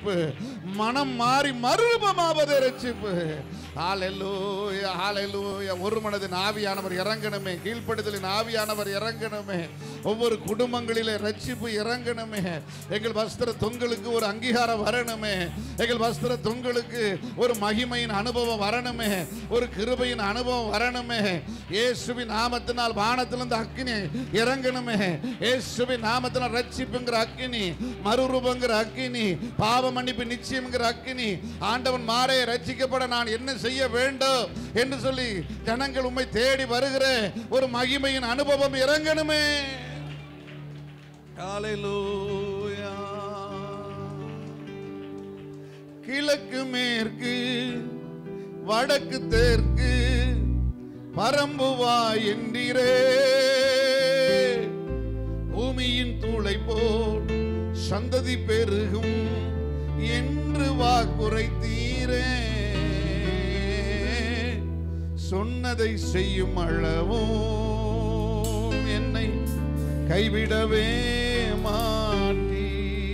ரட்சிப்பு மனம் மாறி மறுரூபமாவது ரட்சிப்பு ஹalleluya ஹalleluya ஒரு மனதின் ஆவியானவர் இறங்கணுமே கீழ்ப்படுதலின் ஆவியானவர் இறங்கணுமே ஒவ்வொரு குடும்பங்களிலே ரட்சிப்பு இறங்கணுமே எங்கள் வஸ்திர தொங்கலுக்கு ஒரு அங்கீகாரம் வரணுமே எங்கள் வஸ்திர தொங்கலுக்கு ஒரு மகிமையின் அனுபவம் வரணுமே ஒரு கிருபையின் அனுபவம் வரணுமே இயேசுவின் நாமத்தினால் வானத்திலிருந்து அக்கினி இறங்கணுமே இயேசுவின் நாமத்தினால் ரட்சிப்புங்கிற அக்கினி மறுரூபங்கிற அக்கினி பாவ மன்னிப்பு நிச்சயம்ங்கிற அக்கினி ஆண்டவன் மாறே ரட்சிக்கப்பட நான் என்ன செய்ய வேண்டும் என்று சொல்லி ஜனங்கள் உம்மை தேடி வருகிற ஒரு மகிமையின் அனுபவம் இறங்கணுமே ஹalleluya கிழக்கு மேற்கு வடக்கு தெற்கு பரம்புவா என்றீரே பூமியின் தூளை போல் சந்ததி பெருகும் என்று வாக்குரைத்தீரே சொன்னதை செய்யும் அளவும் என்னை கைவிடவே மாட்டீ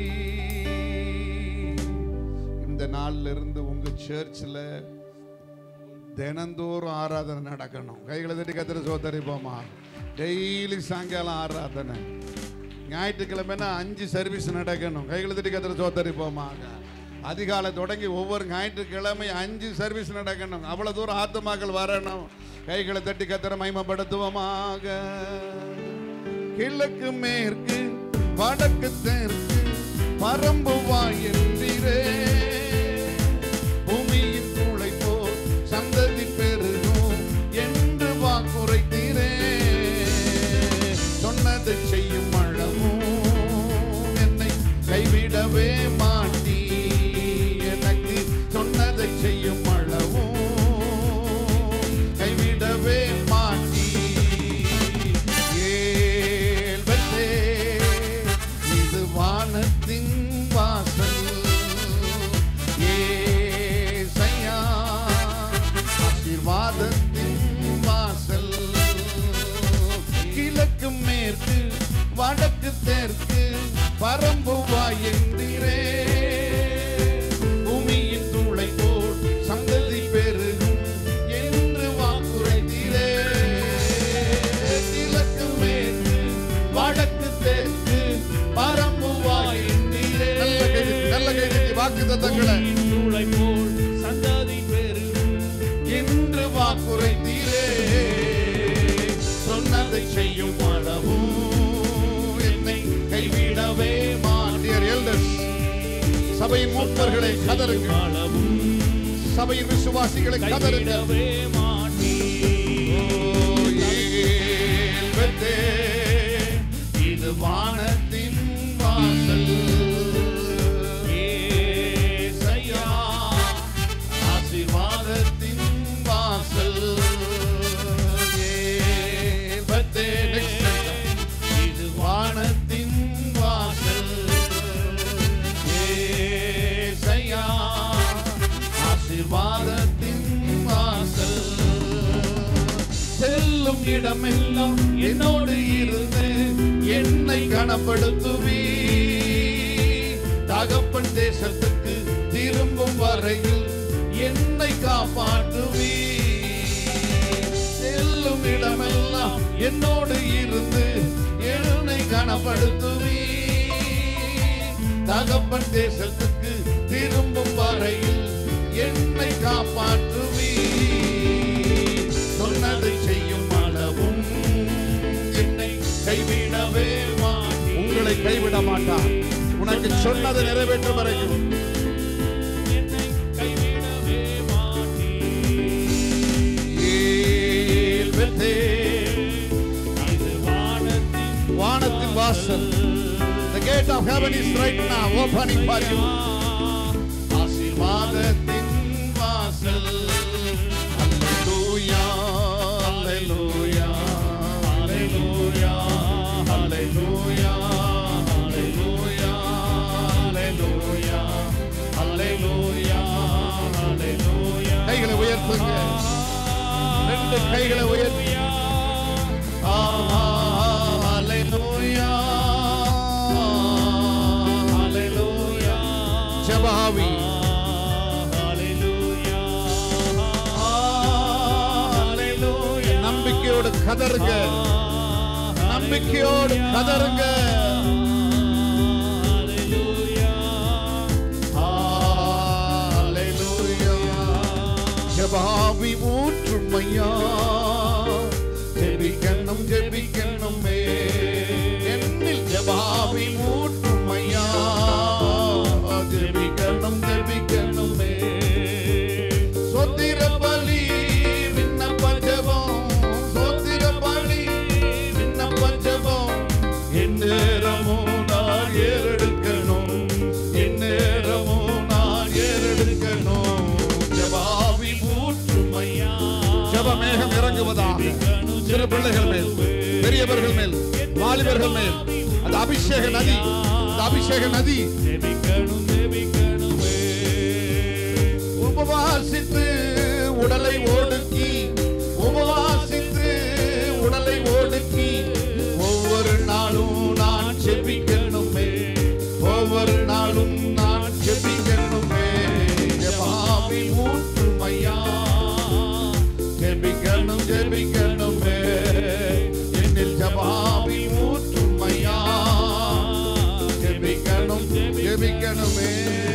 இந்த நாள்ல இருந்து உங்க சர்ச்சில் தினந்தோறும் ஆராதனை நடக்கணும் கைகளை தட்டி கத்திர சோதரிப்போமா டெய்லி சாயங்காலம் ஆராதனை ஞாயிற்றுக்கிழமைனா அஞ்சு சர்வீஸ் நடக்கணும் கைகளை தட்டி கத்திர சோதரிப்போமா அதிகாலை தொடங்கி ஒவ்வொரு ஞாயிற்றுக்கிழமை அஞ்சு சர்வீஸ் நடக்கணும் அவ்வளவு தூரம் ஆத்துமாக்கள் வரணும் கைகளை தட்டி கத்திர மைமப்படுத்துவோமாக கிழக்கு மேற்கு வடக்கு தெற்கு பரம்பு என்றீரே பூமியின் தூளை போல் சந்ததி பெருகும் என்று வாக்குரைத்தீரே சொன்னதை செய்யும் அளவும் என்னை கைவிடவே மாட்டீ எனக்கு சொன்னதை செய்யும் அளவும் கைவிடவே மாட்டீ ஏல்வத்தே இது வானத்தின் வாசல் ஏசையா ஆசீர்வாதத்தின் வாசல் கிழக்கு மேற்கு வடக்கு தெற்கு பரம்புவா என்றீரே பூமியின் தூளை போல் சந்ததி பெருகும் என்று வாக்குரைத்தீரே கிழக்கு மேற்கு வடக்கு தெற்கு பரம்புவா என்றீரே நல்ல கை நல்ல கை வாக்கு தத்தங்களை தூளை போல் சந்ததி பெருகும் என்று வாக்குரைத்தீரே சொன்னதை செய்யும் அளவும் என்னை கைவிடவே மாட்டீர் எல்டர்ஸ் சபையின் மூப்பர்களை கதறுங்க அளவும் சபையின் விசுவாசிகளை கதறுங்க கைவிடவே மாட்டீ ஏல்வதே, இது வானத்தின் வாசல் ஏசையா ஆசீர்வாதத்தின் வாசல் ஏல்வதே, next sentence. இது வானத்தின் வாசல் ஏசையா ஆசீர்வாதத்தின் வாசல் செல்லும் இடமெல்லாம் என்னோடு இருந்து என்னை கனப்படுத்துவி தகப்பன் தேசத்துக்கு திரும்பும் வரையில் என்னை காப்பாற்றுவி செல்லும் இடமெல்லாம் என்னோடு இருந்து என்னை கனப்படுத்துவி தகப்பன் தேசத்துக்கு திரும்பும் வரையில் என்னை காப்பாற்றுவி சொன்னதை செய்யும் அளவும் என்னை கைவிடவே மாட்டீர். உங்களை கைவிட மாட்டார் உனக்கு சொன்னதை நிறைவேற்றும் வரைக்கும் என்னை கைவிடவே மாட்டீ ஏல்வெத்தே, இது வானத்தின் வானத்தின் வாசல் The gate of heaven is right now opening for you. ஆசீர்வாதத்தின் வாசல் Hallelujah, hallelujah, hallelujah, hallelujah, hallelujah, hallelujah, hallelujah, hallelujah. கைகளை உயர்த்துங்க ரெண்டு கைகளை உயர்த்தி ஹalleluya ஹalleluya ஜெப ஜபாவி Hallelujah. Hallelujah. நம்பிக்கையோடு கதறுங்க நம்பிக்கையோடு கதறுங்க ஜபாவி ஊற்றுமையா ஜெபிக்கணும் ஜெபிக்கணுமே என்னில் ஜபாவி ஊற்றுமையா ஜெபிக்கணும் ஜெபிக்கணுமே சொத்திர பலி விண்ணப்ப ஜெபம் சொத்திர பலி விண்ணப்ப ஜெபம் எந்நேரமும் நான் ஏறெடுக்கணும் எந்நேரமும் நான் ஏறெடுக்கணும் ஜபாவி ஊற்றுமையா ஜப மேகம் இறங்குவதாக சிறு பிள்ளைகள் மேல் பெரியவர்கள் மேல் வாலிபர்கள் மேல் அந்த அபிஷேக நதி அந்த அபிஷேக நதி ஜெபிக்கணும் ஜெபிக்கணுமே உபவாசித்து உடலை ஒடுக்கி உபவாசித்து உடலை ஒடுக்கி ஒவ்வொரு நாளும் நான் செபிக்கணுமே ஒவ்வொரு நாளும் நான் செபிக்கணுமே ஜெபாவி ஊற்றுமையா ஜெபிக்கணும் ஜெபிக்கணுமே என்னில் ஜபாவி ஊற்றுமையா ஜெபிக்கணும் ஜெபிக்கணுமே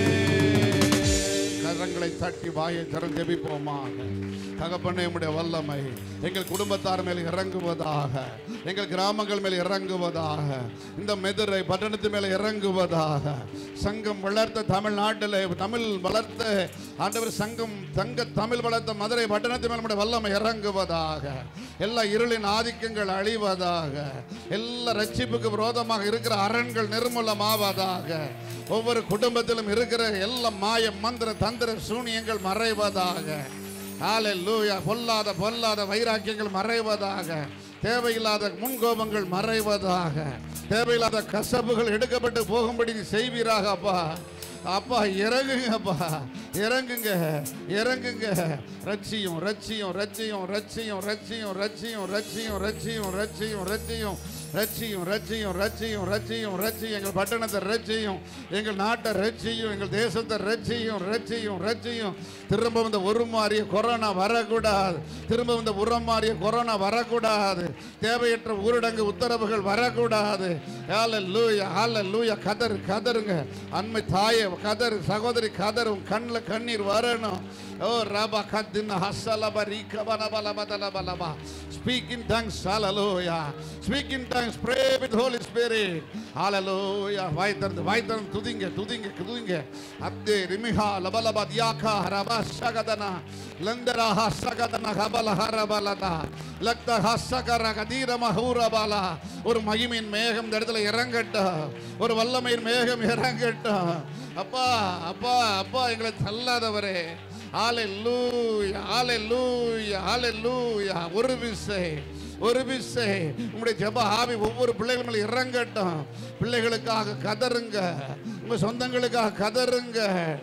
கரங்களை தட்டி வாயை திறந்து ஜெபிப்போமாக தகப்பனே உம்முடைய வல்லமை எங்கள் குடும்பத்தார் மேல் இறங்குவதாக எங்கள் கிராமங்கள் மேல் இறங்குவதாக இந்த மெதுரை பட்டணத்து மேல் இறங்குவதாக சங்கம் வளர்த்த தமிழ்நாட்டில் தமிழ் வளர்த்த ஆண்டவர் சங்கம் தங்க தமிழ் வளர்த்த மதுரை பட்டணத்து மேல் உம்முடைய வல்லமை இறங்குவதாக எல்லா இருளின் ஆதிக்கங்கள் அழிவதாக எல்லா ரட்சிப்புக்கு விரோதமாக இருக்கிற அரண்கள் நிர்மூலமாவதாக ஒவ்வொரு குடும்பத்திலும் இருக்கிற எல்லா மாய மந்திர தந்திர சூனியங்கள் மறைவதாக ஹalleluya பொல்லாத பொல்லாத வைராக்கியங்கள் மறைவதாக தேவையில்லாத முன்கோபங்கள் மறைவதாக தேவையில்லாத கசப்புகள் எடுக்கப்பட்டு போகும்படி நீ செய்வீராக அப்பா அப்பா இறங்குங்க அப்பா இறங்குங்க இறங்குங்க ரட்சியும் ரட்சியும் ரட்சியும் ரட்சியும் ரட்சியும் ரட்சியும் ரட்சியும் ரட்சியும் ரட்சியும் ரட்சியும் ரட்சியும் ரட்சியும் ரட்சியும் ரட்சியும் ரட்சியும் எங்கள் பட்டணத்தை ரட்சியும் எங்கள் நாட்டை ரட்சியும் எங்கள் தேசத்தை ரட்சியும் ரட்சியும் ரட்சியும் திரும்ப இந்த உருமாறிய கொரோனா வரக்கூடாது திரும்ப இந்த உரமாறிய கொரோனா வரக்கூடாது தேவையற்ற ஊரடங்கு உத்தரவுகள் வரக்கூடாது ஹalleluya ஹalleluya கதறு கதறுங்க அண்மை தாயே கதறு சகோதரி கதறும் கண்ணில் கண்ணீர் வரணும் ஓ ரபா கத்தின் ஹசலப ரீகபலபலபலபலபா speak in tongues hallelujah speak in tongues pray with Holy Spirit hallelujah வாய் திறந்து வாய் திறந்து துதிங்க துதிங்க துதிங்க அத்தே ரிமிஹா லபலப தியாகா ரபா சகதனா லந்தரா ஹசகதன கபல ஹரபலதா லக்த ஹசகர கதீர மஹூரபாலா ஒரு மகிமையின் மேகம் இந்த இடத்துல இறங்கட்டும் ஒரு வல்லமையின் மேகம் இறங்கட்டும் அப்பா அப்பா அப்பா எங்களை தள்ளாதவரே ஹalleluya ஹalleluya ஹalleluya ஒரு விசை ஒரு விசை உங்களுடைய ஜெப ஆவி ஒவ்வொரு பிள்ளைகள் மேல இறங்கட்டும் பிள்ளைகளுக்காக கதறுங்க உங்க சொந்தங்களுக்காக கதறுங்க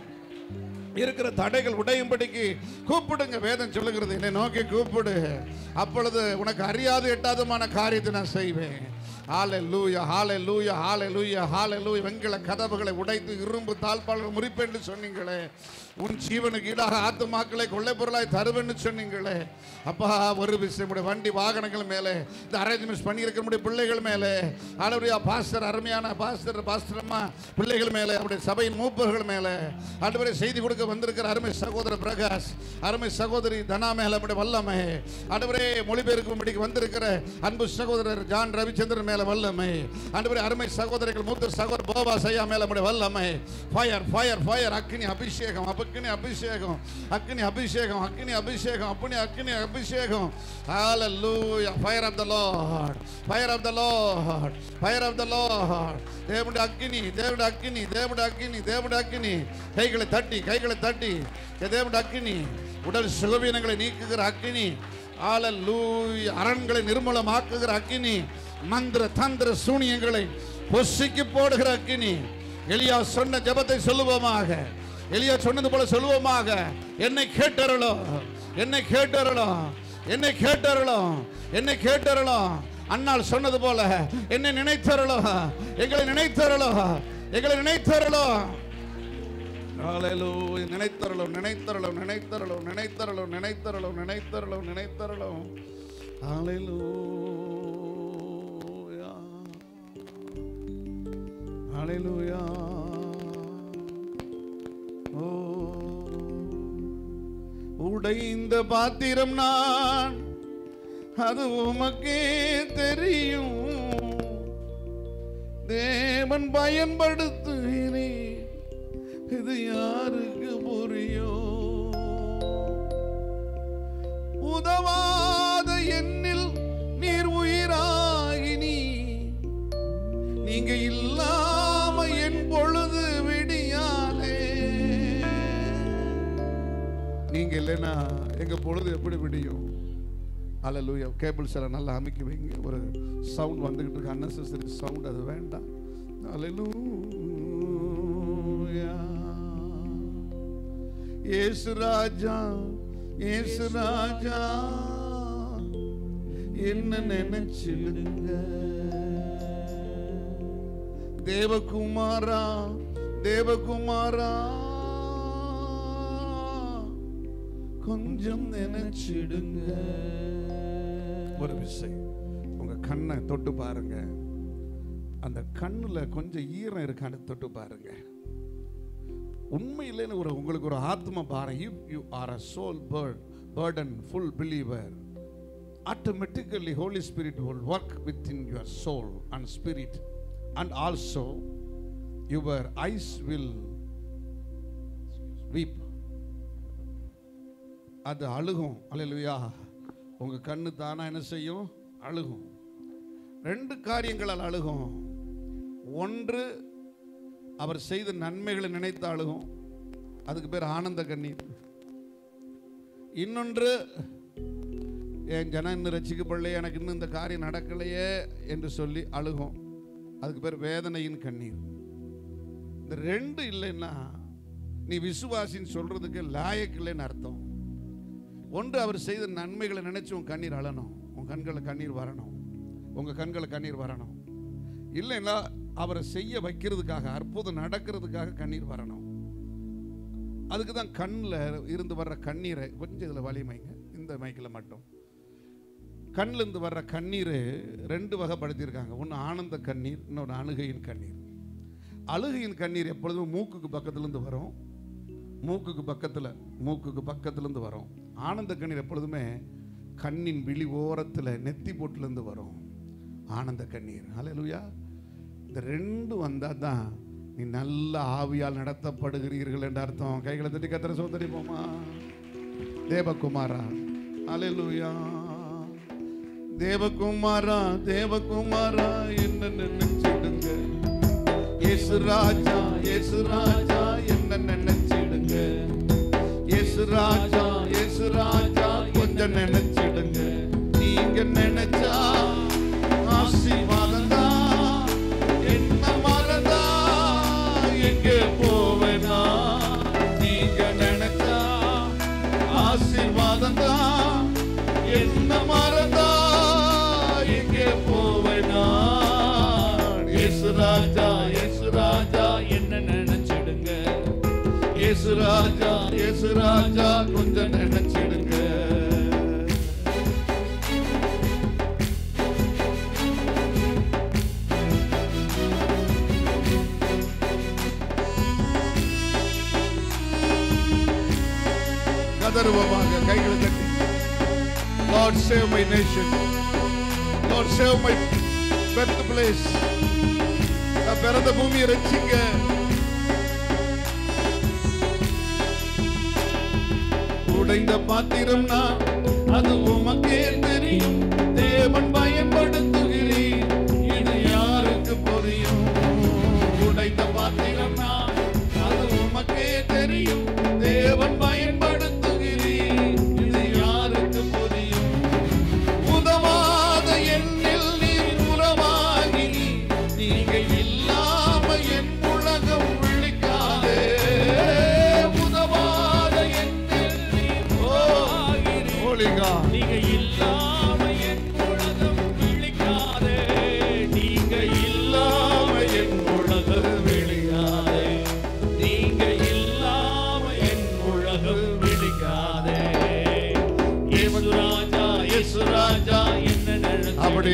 இருக்கிற தடைகள் உடையும்படிக்கு கூப்பிடுங்க வேதம் சொல்லுகிறது என்னை நோக்கி கூப்பிடு அப்பொழுது உனக்கு அறியாது எட்டாதமான காரியத்தை நான் செய்வேன் ஹாலே லூயா ஹாலே லூயா ஹாலே லூயா ஹாலே லூயா வெண்கல கதவுகளை உடைத்து இரும்பு தாழ்பாளர்கள் முறிப்பேன்னு சொன்னீங்களே உன் ஜீவனுக்கு ஈடாக ஆத்துமாக்களை கொள்ளை பொருளாய் தருவேன்னு சொன்னீங்களே அப்பா ஒரு விஷயம் உடைய வண்டி வாகனங்கள் மேலே இந்த அரேஞ்ச்மெண்ட்ஸ் பண்ணியிருக்கிற முடிய பிள்ளைகள் மேலே ஆளுடைய பாஸ்டர் அருமையான பாஸ்டர் பாஸ்டரம்மா பிள்ளைகள் மேலே அவருடைய சபையின் மூப்பர்கள் மேலே ஆண்டவரே செய்தி கொடுக்க வந்திருக்கிற அருமை சகோதரர் பிரகாஷ் அருமை சகோதரி தனா மேல நம்முடைய வல்லமை ஆண்டவரே மொழிபெயர்க்கும்படிக்கு வந்திருக்கிற அன்பு சகோதரர் ஜான் ரவிச்சந்திரன் மேல வல்லமை ஆண்டவரே அருமை சகோதரிகள் மூத்த சகோதரர் போபா சையா மேல நம்முடைய வல்லமை ஃபயர் ஃபயர் ஃபயர் அக்னி அபிஷேகம் அக்னி அபிஷேகம் அக்னி அபிஷேகம் அக்னி அபிஷேகம் அப்பனி அக்னி அபிஷேகம் ஹalleluya fire of the lord fire of the lord fire of the lord தேவனுடைய அக்கினி தேவனுடைய அக்கினி தேவனுடைய அக்கினி தேவனுடைய அக்கினி கைகளை தட்டி கைகளை தட்டி தேவனுடைய அக்கினி உடல் சுகவீனங்களை நீக்குகிற அக்கினி ஹalleluya அரண்களை நிர்மூலமாக்குகிற அக்கினி மந்திர தந்திர சூனியங்களை பொசுக்கி போடுகிற அக்கினி எலியா சொன்ன ஜெபத்தை சொல்லுவோமாக எலியா சொன்னது போல சொல்லுவோமாக என்னை கேட்டருளும் என்னை கேட்டருளும் என்னை கேட்டருளும் என்னை கேட்டருளும் அண்ணால் சொன்னது போல என்னை நினைத்தருளும் எங்களை நினைத்தருளும் எங்களை நினைத்தருளும் ஹalleluya நினைத்தரலும் நினைத்தரலும் நினைத்தரலும் நினைத்தரலும் நினைத்தரலும் நினைத்தரலும் நினைத்தரலும் ஹalleluya ஹalleluya ஓ உடைந்த பாத்திரம் நான் அது உமக்கே தெரியும் தேவன் பயன்படுத்துகிறேன் இது யாருக்கு புரியும் உதவாத எண்ணில் நீர் உயிராகினி நீங்க இல்லாம என் பொழுது விடியாலே நீங்க இல்லைன்னா எங்க பொழுது எப்படி விடியும் அல்லூயா கேபிள்ஸ் எல்லாம் நல்லா அமைக்க வைங்க ஒரு சவுண்ட் வந்துகிட்டு இருக்கு அன்னெசரி சவுண்ட் அது வேண்டாம் அல்லூயா இயேசு ராஜா இயேசு ராஜா என்ன நினைச்சிடுங்க தேவகுமாரா தேவகுமாரா கொஞ்சம் நினைச்சிடுங்க ஒரு விஷயம் உங்க கண்ணை தொட்டு பாருங்க அந்த கண்ணுல கொஞ்சம் ஈரம் இருக்கான்னு தொட்டு பாருங்க உண்மையிலே ஒரு உங்களுக்கு ஒரு ஆத்ம பாரம் if you are a soul bird burden full believer automatically Holy Spirit will work with in your soul and spirit and also your eyes will weep அது அழுகும் அல்லையா உங்க கண்ணு தானா என்ன செய்யும் அழுகும் ரெண்டு காரியங்களால் அழுகும் ஒன்று அவர் செய்த நன்மைகளை நினைத்து அழுகும் அதுக்கு பேர் ஆனந்த கண்ணீர் இன்னொன்று என் ஜனம் இன்னும் ரசிக்கப்படலையே எனக்கு இன்னும் இந்த காரியம் நடக்கலையே என்று சொல்லி அழுகும் அதுக்கு பேர் வேதனையின் கண்ணீர் இந்த ரெண்டு இல்லைன்னா நீ விசுவாசின்னு சொல்றதுக்கு லாயக்கு இல்லைன்னு அர்த்தம் ஒன்று அவர் செய்த நன்மைகளை நினைச்சு உன் கண்ணீர் அழணும் உன் கண்களை கண்ணீர் வரணும் உங்க கண்களை கண்ணீர் வரணும் இல்லைன்னா அவரை செய்ய வைக்கிறதுக்காக அற்புதம் நடக்கிறதுக்காக கண்ணீர் வரணும் அதுக்கு தான் கண்ணில் இருந்து வர்ற கண்ணீரை கொஞ்சம் இதில் வலிமைங்க இந்த மைக்கில் மட்டும் கண்ணில் இருந்து வர்ற கண்ணீர் ரெண்டு வகைப்படுத்தியிருக்காங்க ஒன்று ஆனந்த கண்ணீர் இன்னொன்று அழுகையின் கண்ணீர் அழுகையின் கண்ணீர் எப்பொழுதும் மூக்குக்கு பக்கத்துலேருந்து வரும் மூக்குக்கு பக்கத்தில் மூக்குக்கு பக்கத்துலேருந்து வரும் ஆனந்த கண்ணீர் எப்பொழுதுமே கண்ணின் விழி ஓரத்தில் நெத்தி போட்டுலேருந்து வரும் ஆனந்த கண்ணீர் ஹalleluya இந்த ரெண்டு வந்தால் தான் நீ நல்ல ஆவியால் நடத்தப்படுகிறீர்கள் என்ற அர்த்தம் கைகளை தட்டி கத்திர சோதரி போமா தேவகுமாரா ஹalleluya தேவகுமாரா தேவகுமாரா என்ன நினைச்சிடுங்க இயேசு ராஜா இயேசு ராஜா என்ன நினைச்சிடுங்க இயேசு ராஜா இயேசு ராஜா கொஞ்சம் நினைச்சிடுங்க நீங்க நினைச்சா ஆசீர்வாதம் தான் என்ன மறந்தா எங்கே போவேனா நீங்க நினைச்சா ஆசீர்வாதம் தான் என்ன மறந்தா எங்கே போவேனா இயேசு ராஜா இயேசு ராஜா என்ன நினைச்சிடுங்க இயேசு ராஜா இயேசு ராஜா கொஞ்சம் நினைச்சிடுங்க கதறுவமாக கைகளை தட்டி Lord save my nation Lord save my birthplace நான் பிறந்த பூமியை ரட்சிங்க உடைந்த பாத்திரம் நான் அது உமக்கே தெரியும் தேவன் பயன்படுத்துகிறேன் இது யாருக்கு புரியும் உடைந்த பாத்திரம் நான் அது உமக்கே தெரியும் தேவன் பயன்படுத்துகிறேன் இது யாருக்கு புரியும் உதவாத எண்ணில் நீர் உறவாகி நீங்க இல்லாம என் உலகம் விழிக்காதே உதவாத எண்ணில் நீர் உறவாகிறீர். Holy God. நீங்க இல்லாம என் உலகம் விழிக்காதே நீங்க இல்லாம என் உலகம் விழிக்காதே நீங்க இல்லாம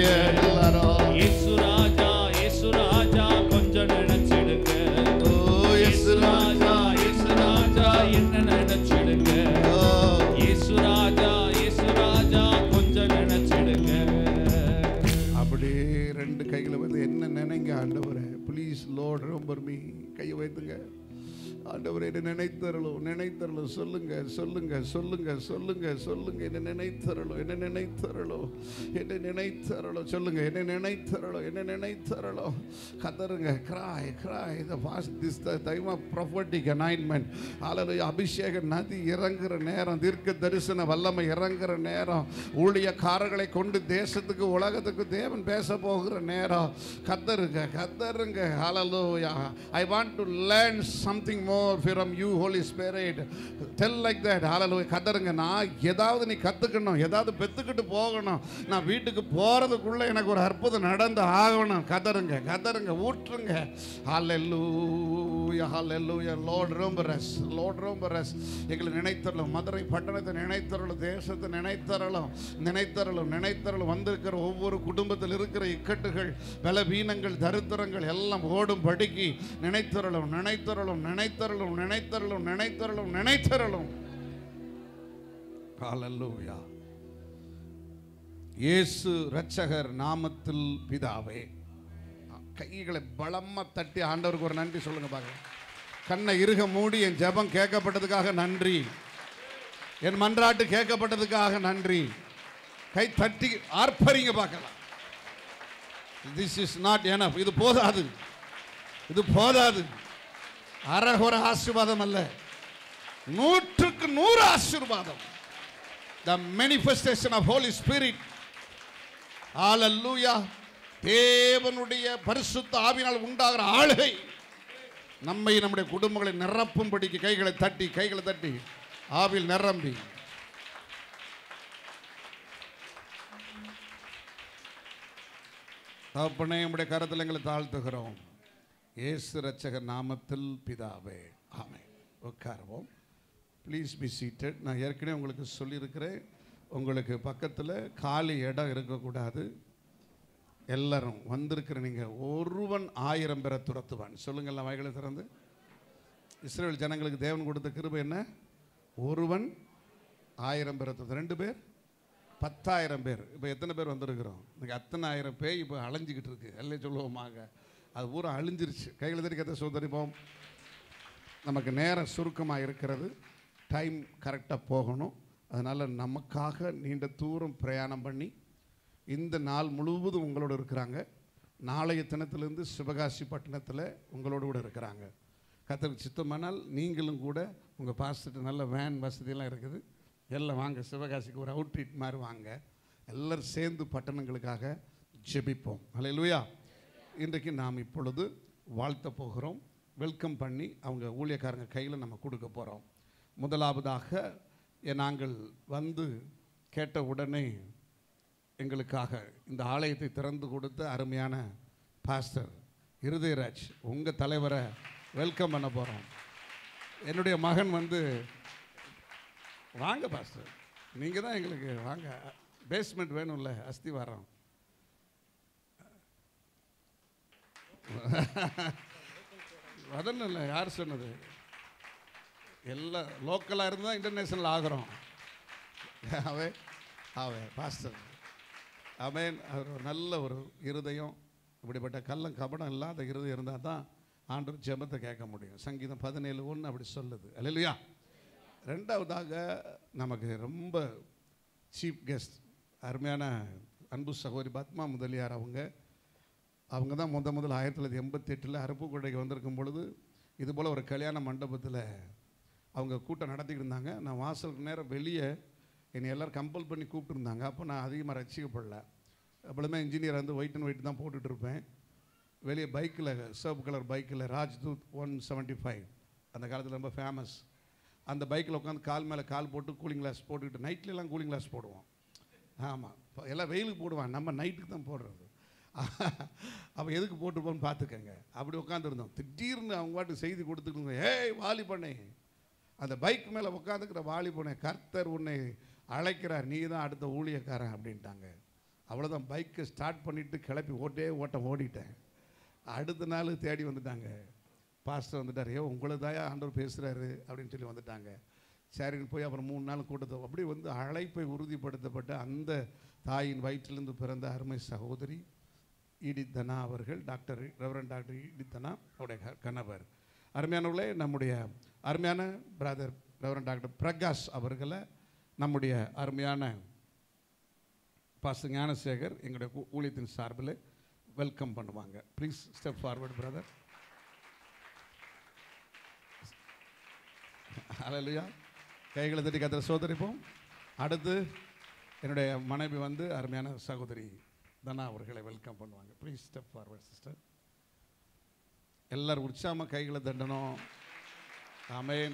எல்லாரும் இயேசு ராஜா இயேசு ராஜா கொஞ்சம் நினைச்சிடுங்க ஓ இயேசு ராஜா இயேசு ராஜா என்ன நினைச்சிடுங்க ஓ இயேசு ராஜா இயேசு ராஜா கொஞ்சம் நினைச்சிடுங்க அப்படியே ரெண்டு கைகளை வந்து என்ன நினைங்க ஆண்டவரே ப்ளீஸ் லோட் ரொம்ப மீ கையை வைத்துங்க ஆண்டவரே என்ன நினைத்தரலும் நினைத்தரலும் சொல்லுங்க சொல்லுங்க சொல்லுங்க சொல்லுங்க சொல்லுங்க என்ன நினைத்தரலும் என்ன நினைத்தரலும் என்ன நினைத்தரலும் சொல்லுங்க என்ன நினைத்தரலும் என்ன நினைத்தரலும் கதருங்க கிராய் கிராய் இந்த pass this time of prophetic anointment அல்லது அபிஷேக நதி இறங்குற நேரம் தீர்க்க தரிசன வல்லமை இறங்குற நேரம் ஊழியக்காரர்களை கொண்டு தேசத்துக்கு உலகத்துக்கு தேவன் பேச போகிற நேரம் கத்தருங்க கத்தருங்க hallelujah I want to learn something more from you Holy Spirit tell like that hallelujah கத்தருங்க நான் ஏதாவது நீ கத்துக்கணும் ஏதாவது பெத்துக்கிட்டு போகணும் நான் வீட்டுக்கு போறதுக்குள்ள எனக்கு ஒரு அற்புதம் நடந்து ஆகணும் கதருங்க கதருங்க ஊற்றுங்க ஹalleluya ஹalleluya லார்ட் ரொம்ப ரஸ் லார்ட் ரொம்ப ரஸ் எங்களை நினைத்தரலும் மதுரை பட்டணத்தை நினைத்தரலும் தேசத்தை நினைத்தரலும் நினைத்தரலும் நினைத்தரலும் வந்திருக்கிற ஒவ்வொரு குடும்பத்தில் இருக்கிற இக்கட்டுகள் பலவீனங்கள் தரித்திரங்கள் எல்லாம் ஓடும் படிக்கு நினைத்தரலும் நினைத்தரலும் நினைத்தரலும் நினைத்தரலும் நினைத்தரலும் நினைத்தரலும் ஹalleluya இயேசு இரட்சகர் நாமத்தில் பிதாவே கைகளை பலமா தட்டி ஆண்டவருக்கு ஒரு நன்றி சொல்லுங்க பார்க்கலாம் கண்ணை இறுக மூடி என் ஜெபம் கேட்கப்பட்டதுக்காக நன்றி என் மன்றாட்டு கேட்கப்பட்டதுக்காக நன்றி கை தட்டி ஆர்ப்பரிங்க பார்க்கலாம் திஸ் இஸ் நாட் எனப் இது போதாது இது போதாது அரகுர ஆசீர்வாதம் அல்ல நூற்றுக்கு நூறு ஆசீர்வாதம் த manifestation of holy spirit ஹalleluya தேவனுடைய பரிசுத்த ஆவினால் உண்டாகிற ஆளுகை நம்மை நம்முடைய குடும்பங்களை நிரப்பும்படிக்கு கைகளை தட்டி கைகளை தட்டி ஆவில் நிரம்பி தகப்பனே நம்முடைய கருத்தில் எங்களை தாழ்த்துகிறோம் இயேசு ரட்சகர் நாமத்தில் பிதாவே ஆமென் உட்காருவோம் ப்ளீஸ் பி சீட்டட் நான் ஏற்கனவே உங்களுக்கு சொல்லியிருக்கிறேன் உங்களுக்கு பக்கத்தில் காலி இடம் இருக்கக்கூடாது எல்லாரும் வந்திருக்கிற நீங்கள் ஒருவன் ஆயிரம் பேரை துரத்துவான் சொல்லுங்கள் வாய்களை திறந்து இஸ்ரேல் ஜனங்களுக்கு தேவன் கொடுத்த கிருபை என்ன ஒருவன் ஆயிரம் பேரை துரத்து ரெண்டு பேர் பத்தாயிரம் பேர் இப்போ எத்தனை பேர் வந்திருக்கிறோம் இன்னைக்கு அத்தனை ஆயிரம் பேர் இப்போ அலைஞ்சிக்கிட்டு இருக்கு எல்லாம் சொல்லுவோமாங்க அது பூரா அழிஞ்சிருச்சு கையில் தறி கதை சோதரிப்போம் நமக்கு நேரம் சுருக்கமாக இருக்கிறது டைம் கரெக்டாக போகணும் அதனால் நமக்காக நீண்ட தூரம் பிரயாணம் பண்ணி இந்த நாள் முழுவதும் உங்களோட இருக்கிறாங்க நாளைய தினத்திலிருந்து சிவகாசி பட்டணத்தில் உங்களோட கூட இருக்கிறாங்க கத்தருக்கு சித்தமானால் நீங்களும் கூட உங்கள் பாஸ்ட்டு நல்ல வேன் வசதியெல்லாம் இருக்குது எல்லாம் வாங்க சிவகாசிக்கு ஒரு அவுட்ரீட் மாதிரி வாங்க எல்லாரும் சேர்ந்து பட்டணங்களுக்காக ஜெபிப்போம் அல்லேலூயா இன்றைக்கு நாம் இப்பொழுது வாழ்த்த போகிறோம் வெல்கம் பண்ணி அவங்க ஊழியக்காரங்க கையில் நம்ம கொடுக்க போகிறோம் முதலாவதாக எ- நாங்கள் வந்து கேட்ட உடனே எங்களுக்காக இந்த ஆலயத்தை திறந்து கொடுத்த அருமையான பாஸ்டர் இருதயராஜ் உங்கள் தலைவரை வெல்கம் பண்ண போகிறோம் என்னுடைய மகன் வந்து வாங்க பாஸ்டர் நீங்கள் தான் எங்களுக்கு வாங்க பேஸ்மெண்ட் வேணும்ல அஸ்திவாரம் அதெல்லாம் இல்லை யார் சொன்னது எல்லாம் லோக்கலாக இருந்தால் இன்டர்நேஷ்னல் ஆகிறோம் அவே அவே பாஸ்டர் அவன் அவர் ஒரு நல்ல ஒரு இருதயம் இப்படிப்பட்ட கள்ளம் கபடம் இல்லாத இருதயம் இருந்தால் தான் ஆண்டவர் ஜெபத்தை கேட்க முடியும் சங்கீதம் பதினேழு ஒன்று அப்படி சொல்லுது அல்லையா ரெண்டாவதாக நமக்கு ரொம்ப சீப் கெஸ்ட் அருமையான அன்பு சகோதரி பத்மா முதலியார் அவங்க அவங்க தான் முத முதல்ல ஆயிரத்தி தொள்ளாயிரத்தி எண்பத்தி எட்டில் அருப்புக்கோட்டைக்கு வந்திருக்கும் பொழுது இது போல் ஒரு கல்யாண மண்டபத்தில் அவங்க கூட்டம் நடத்திக்கிட்டு இருந்தாங்க நான் வாசலுக்கு நேரம் வெளியே என்னை எல்லோரும் கம்பல் பண்ணி கூப்பிட்டுருந்தாங்க அப்போ நான் அதிகமாக ரசிக்கப்படல எப்பொழுதுமே இன்ஜினியர் வந்து ஒயிட் அண்ட் ஒயிட் தான் போட்டுட்டு இருப்பேன் வெளியே பைக்கில் சிவப்பு கலர் பைக்கில் ராஜ்தூத் ஒன் செவன்ட்டி ஃபைவ் அந்த காலத்தில் ரொம்ப ஃபேமஸ் அந்த பைக்கில் உட்காந்து கால் மேலே கால் போட்டு கூலிங் கிளாஸ் போட்டுக்கிட்டு நைட்லலாம் கூலிங் கிளாஸ் போடுவோம் ஆமாம் இப்போ எல்லாம் வெயிலுக்கு போடுவான் நம்ம நைட்டுக்கு தான் போடுறது அப்போ எதுக்கு போட்டுருப்போம்னு பார்த்துக்கங்க அப்படி உட்காந்துருந்தோம் திடீர்னு அவங்க பாட்டு செய்தி கொடுத்துட்டு இருந்தோம் ஏய் வாலி பண்ணை அந்த பைக் மேலே உட்காந்துக்கிற வாலி பண்ணை கர்த்தர் உன்னை அழைக்கிறார் நீ தான் அடுத்த ஊழியக்காரன் அப்படின்ட்டாங்க அவ்வளோதான் பைக்கை ஸ்டார்ட் பண்ணிவிட்டு கிளப்பி ஓட்டே ஓட்டம் ஓடிட்டேன் அடுத்த நாள் தேடி வந்துட்டாங்க பாஸ்டர் வந்துட்டார் ஏ உங்களை தாயா ஆண்டவர் பேசுகிறாரு அப்படின்னு சொல்லி வந்துட்டாங்க சரின்னு போய் அப்புறம் மூணு நாள் கூட்டத்தை அப்படி வந்து அழைப்பை உறுதிப்படுத்தப்பட்ட அந்த தாயின் வயிற்றிலிருந்து பிறந்த அருமை சகோதரி ஈடித்தனா அவர்கள் டாக்டர் ரெவரன் டாக்டர் ஈடித்தனா அவருடைய க- கணவர் அருமையானவர்களே நம்முடைய அருமையான பிரதர் ரெவரன் டாக்டர் பிரகாஷ் அவர்களை நம்முடைய அருமையான பாஸ்டர் ஞானசேகர் எங்களுடைய ஊ- ஊழியத்தின் சார்பில் வெல்கம் பண்ணுவாங்க ப்ளீஸ் ஸ்டெப் ஃபார்வர்ட் பிரதர் அலையா கைகளை தட்டி கத்திர சோதரிப்போம் அடுத்து என்னுடைய மனைவி வந்து அருமையான சகோதரி தனா அவர்களை வெல்கம் பண்ணுவாங்க ப்ளீஸ் ஸ்டெப் ஃபார்வர்ட் சிஸ்டர் எல்லாரும் உற்சாகமாக கைகளை தண்டணும் ஆமேன்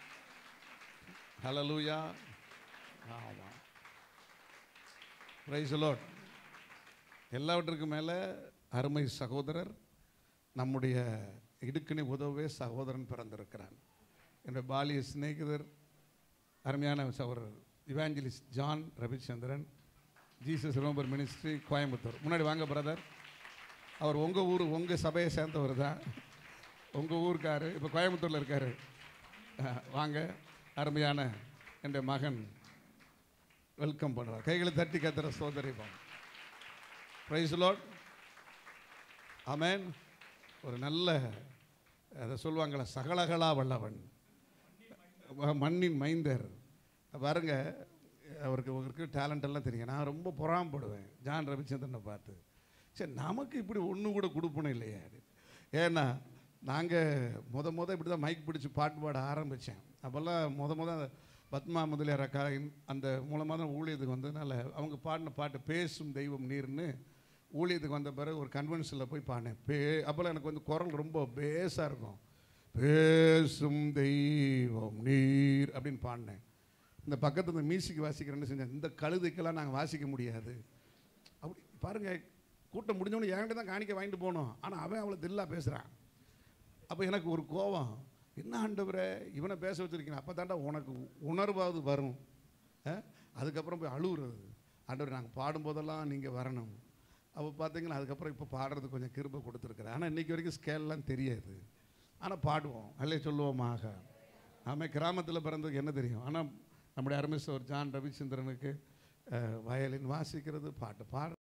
ஹலலூயா ஆமாம் ப்ரைஸ் லார்ட் எல்லாவற்றுக்கும் மேலே அருமை சகோதரர் நம்முடைய இடுக்கினை உதவவே சகோதரன் பிறந்திருக்கிறான் என்னுடைய பாலிய சிநேகிதர் அருமையான சகோதரர் இவாஞ்சலிஸ்ட் ஜான் ரவிச்சந்திரன் ஜீசஸ் ரோம்பர் மினிஸ்ட்ரி கோயம்புத்தூர் முன்னாடி வாங்க பிரதர் அவர் உங்கள் ஊர் உங்கள் சபையை சேர்ந்தவர் தான் உங்கள் ஊருக்காரு இப்போ கோயம்புத்தூரில் இருக்காரு அஹ், வாங்க அருமையான என்னுடைய மகன் வெல்கம் பண்ணுறார் கைகளை தட்டி கத்துற சோதரி ப்ரைஸ் லார்ட் ஆமென் ஒரு நல்ல அதை சொல்லுவாங்களே சகலகலா வல்லவன் ம- மண்ணின் மைந்தர் பாருங்க அவருக்கு அவருக்கு டேலண்ட் எல்லாம் தெரியும் நான் ரொம்ப பொறாமப்படுவேன் ஜான் ரவிச்சந்திரனை பார்த்து சரி நமக்கு இப்படி ஒன்று கூட கொடுப்பணும் இல்லையா ஏன்னா நாங்கள் முத முத இப்படி தான் மைக் பிடிச்சி பாட்டு பாட ஆரம்பித்தேன் அப்போல்லாம் முத முத அந்த பத்மா முதலியார் அக்கா இன்- அந்த மூலமாக தான் ஊழியத்துக்கு வந்ததுனால அவங்க பாடின பாட்டு பேசும் தெய்வம் நீர்னு ஊழியத்துக்கு வந்த பிறகு ஒரு கன்வென்ஷனில் போய் பாடினேன் பே அப்போல்லாம் எனக்கு வந்து குரல் ரொம்ப பேஸாக இருக்கும் பேசும் தெய்வம் நீர் அப்படின்னு பாடினேன் இந்த பக்கத்து இந்த மியூசிக் வாசிக்கிறேன்னு செஞ்சேன் இந்த கழுதைக்கெல்லாம் நாங்கள் வாசிக்க முடியாது அப்படி பாருங்க கூட்டம் முடிஞ்சவொடனே என்கிட்ட தான் காணிக்க வாங்கிட்டு போகணும் ஆனால் அவன் அவ்வளோ தில்லா பேசுகிறான் அப்போ எனக்கு ஒரு கோவம் என்ன ஆண்டவரே இவனை பேச வச்சிருக்கீங்க அப்போ தாண்டா உனக்கு உணர்வாவது வரும் அஹ்? அதுக்கப்புறம் போய் அழுகுறது ஆண்டவர் நாங்கள் பாடும்போதெல்லாம் நீங்கள் வரணும் அப்போ பார்த்தீங்கன்னா அதுக்கப்புறம் இப்போ பாடுறதுக்கு கொஞ்சம் கிருபை கொடுத்துருக்குறேன் ஆனால் இன்றைக்கி வரைக்கும் ஸ்கேல்லாம் தெரியாது ஆனால் பாடுவோம் அல்லே சொல்லுவோமாக ஆமாம் கிராமத்தில் பிறந்ததுக்கு என்ன தெரியும் ஆனால் நம்முடைய அருமை சோர் ஜான் ரவிச்சந்திரனுக்கு அஹ், வயலின் வாசிக்கிறது பாட்டு பாடு